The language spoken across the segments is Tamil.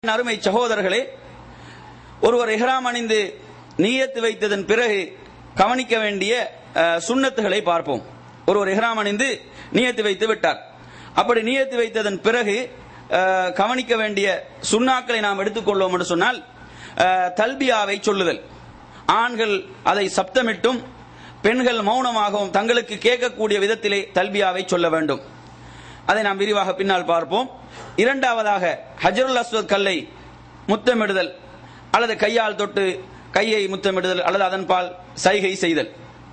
அருமை சகோதரர்களே ஒருவர் இஹ்ராம் அணிந்து நீயத்து வைத்ததன் பிறகு கவனிக்க வேண்டிய அஹ், சுன்னத்துகளை பார்ப்போம் ஒருவர் இஹ்ராம் அணிந்து நியத்து வைத்து விட்டார் அப்படி நியத்து வைத்ததன் பிறகு அஹ், கவனிக்க வேண்டிய சுண்ணாக்களை நாம் எடுத்துக்கொள்வோம் என்று சொன்னால் அஹ், தல்பியாவை சொல்லுதல் ஆண்கள் அதை சப்தமிட்டும் பெண்கள் மௌனமாகவும் தங்களுக்கு கேட்கக்கூடிய விதத்திலே தல்பியாவை சொல்ல வேண்டும் அதை நாம் விரிவாக பின்னால் பார்ப்போம் இரண்டாவதாக ஹஜருல் அஸ்வத் கல்லை முத்தமிடுதல் அல்லது கையால் தொட்டு கையை முத்தமிடுதல் அல்லது அதன் பால் சைகை செய்தல்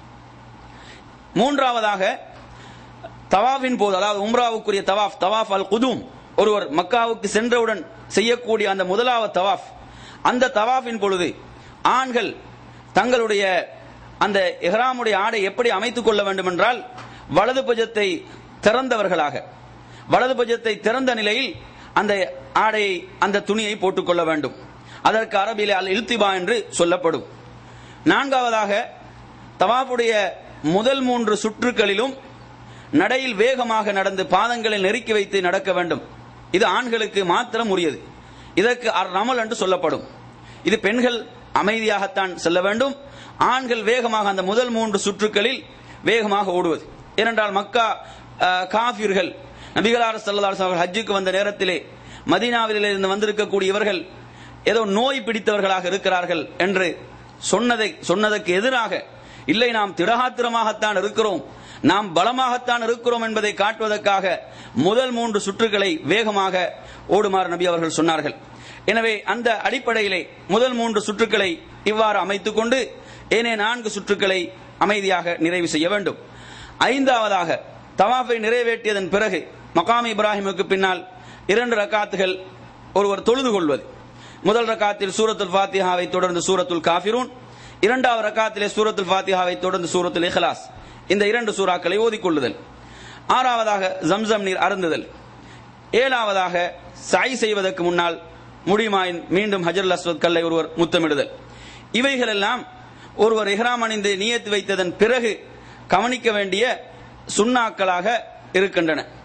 மூன்றாவதாக தவாஃபின் போது அதாவது உம்ராவுக்குரிய தவாஃப் தவாஃப் அல் குதும் ஒருவர் மக்காவுக்கு சென்றவுடன் செய்யக்கூடிய அந்த முதலாவது தவாஃப் அந்த தவாஃபின் பொழுது ஆண்கள் தங்களுடைய அந்த இஹ்ராமுடைய ஆடை எப்படி அமைத்துக் கொள்ள வேண்டும் என்றால் வலது புஜத்தை திறந்தவர்களாக வலது புஜத்தை திறந்த நிலையில் அந்த ஆடையை அந்த துணியை போட்டுக்கொள்ள வேண்டும் அதற்கு அரபியிலே அல் இல்திபா என்று சொல்லப்படும் நான்காவதாக தவாஃபுடைய முதல் மூன்று சுற்றுகளிலும் நடையில் வேகமாக நடந்து பாதங்களை நெருக்கி வைத்து நடக்க வேண்டும் இது ஆண்களுக்கு மாத்திரம் உரியது இதற்கு அர் ரமல் என்று சொல்லப்படும் இது பெண்கள் அமைதியாகத்தான் செல்ல வேண்டும் ஆண்கள் வேகமாக அந்த முதல் மூன்று சுற்றுகளில் வேகமாக ஓடுவது ஏனென்றால் மக்கா அஹ், காஃபிர்கள் நபிகளார் சல்லல்லாஹு அவர்கள் ஹஜ்ஜுக்கு வந்த நேரத்திலே மதீனாவிலே இருந்து வந்திருக்கக்கூடிய இவர்கள் ஏதோ நோய் பிடித்தவர்களாக இருக்கிறார்கள் என்று சொன்னதை சொன்னதற்கு எதிராக இல்லை நாம் திடகாத்திரமாகத்தான் இருக்கிறோம் நாம் பலமாகத்தான் இருக்கிறோம் என்பதை காட்டுவதற்காக முதல் மூன்று சுற்றுகளை வேகமாக ஓடுமாறு நபி அவர்கள் சொன்னார்கள் எனவே அந்த அடிப்படையிலே முதல் மூன்று சுற்றுக்களை இவ்வாறு அமைத்துக் கொண்டு ஏனைய நான்கு சுற்றுக்களை அமைதியாக நிறைவு செய்ய வேண்டும் ஐந்தாவதாக தவாஃபை நிறைவேற்றியதன் பிறகு மகாம் இப்ராஹிமுக்கு பின்னால் இரண்டு ரக்காத்துகள் ஒருவர் தொழுது கொள்வது முதல் ரக்காத்தில் சூரத்துல் ஃபாத்திஹாவை தொடர்ந்து சூரத்துல் காஃபிரூன் இரண்டாவது ரக்காத்திலே சூரத்துல் ஃபாத்திஹாவை தொடர்ந்து சூரத்துல் இஹ்லாஸ் இந்த இரண்டு சூறாக்களை ஓதிக்கொள்ளுதல் ஆறாவதாக ஜம்சம் நீர் அருந்துதல் ஏழாவதாக சாய் செய்வதற்கு முன்னால் முடியுமாயின் மீண்டும் ஹஜர் அஸ்வத் கல்லை ஒருவர் முத்தமிடுதல் இவைகளெல்லாம் ஒருவர் இஹ்ராம் அணிந்து நியத்து வைத்ததன் பிறகு கவனிக்க வேண்டிய சுண்ணாக்களாக இருக்கின்றன